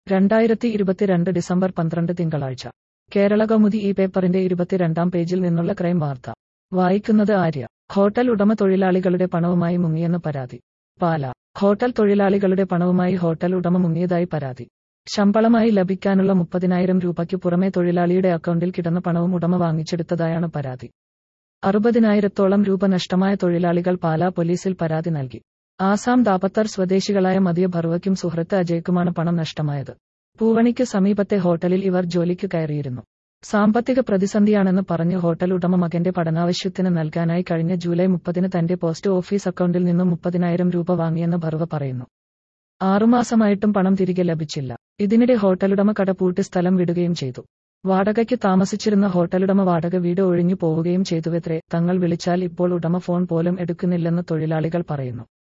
രണ്ടായിരത്തി ഇരുപത്തിരണ്ട് ഡിസംബർ പന്ത്രണ്ട് തിങ്കളാഴ്ച കേരള കൗമുദി ഈ പേപ്പറിന്റെ ഇരുപത്തിരണ്ടാം പേജിൽ നിന്നുള്ള ക്രൈം വാർത്ത വായിക്കുന്നത് ആര്യ ഹോട്ടൽ ഉടമ തൊഴിലാളികളുടെ പണവുമായി മുങ്ങിയെന്ന് പരാതി പാല ഹോട്ടൽ തൊഴിലാളികളുടെ പണവുമായി ഹോട്ടൽ ഉടമ മുങ്ങിയതായി പരാതി ശമ്പളമായി ലഭിക്കാനുള്ള മുപ്പതിനായിരം രൂപയ്ക്ക് പുറമെ തൊഴിലാളിയുടെ അക്കൗണ്ടിൽ കിടന്ന പണവും ഉടമ വാങ്ങിച്ചെടുത്തതായാണ് പരാതി അറുപതിനായിരത്തോളം രൂപ നഷ്ടമായ തൊഴിലാളികൾ പാലാ പോലീസിൽ പരാതി നൽകി ആസാം ദാപത്തർ സ്വദേശികളായ മതിയ ഭർവയ്ക്കും സുഹൃത്ത് അജയ്ക്കുമാണ് പണം നഷ്ടമായത് പൂവണിക്ക് സമീപത്തെ ഹോട്ടലിൽ ഇവർ ജോലിക്ക് കയറിയിരുന്നു സാമ്പത്തിക പ്രതിസന്ധിയാണെന്ന് പറഞ്ഞ് ഹോട്ടൽ ഉടമ മകന്റെ പഠനാവശ്യത്തിന് നൽകാനായി കഴിഞ്ഞ ജൂലൈ മുപ്പതിന് തന്റെ പോസ്റ്റ് ഓഫീസ് അക്കൗണ്ടിൽ നിന്നും മുപ്പതിനായിരം രൂപ വാങ്ങിയെന്ന് ഭർവ പറയുന്നു ആറുമാസമായിട്ടും പണം തിരികെ ലഭിച്ചില്ല ഇതിനിടെ ഹോട്ടലുടമ കട പൂട്ടി സ്ഥലം വിടുകയും ചെയ്തു വാടകയ്ക്ക് താമസിച്ചിരുന്ന ഹോട്ടലുടമ വാടക വീട് ഒഴിഞ്ഞു പോവുകയും ചെയ്തുവെത്രേ തങ്ങൾ വിളിച്ചാൽ ഇപ്പോൾ ഉടമ ഫോൺ പോലും എടുക്കുന്നില്ലെന്ന് തൊഴിലാളികൾ പറയുന്നു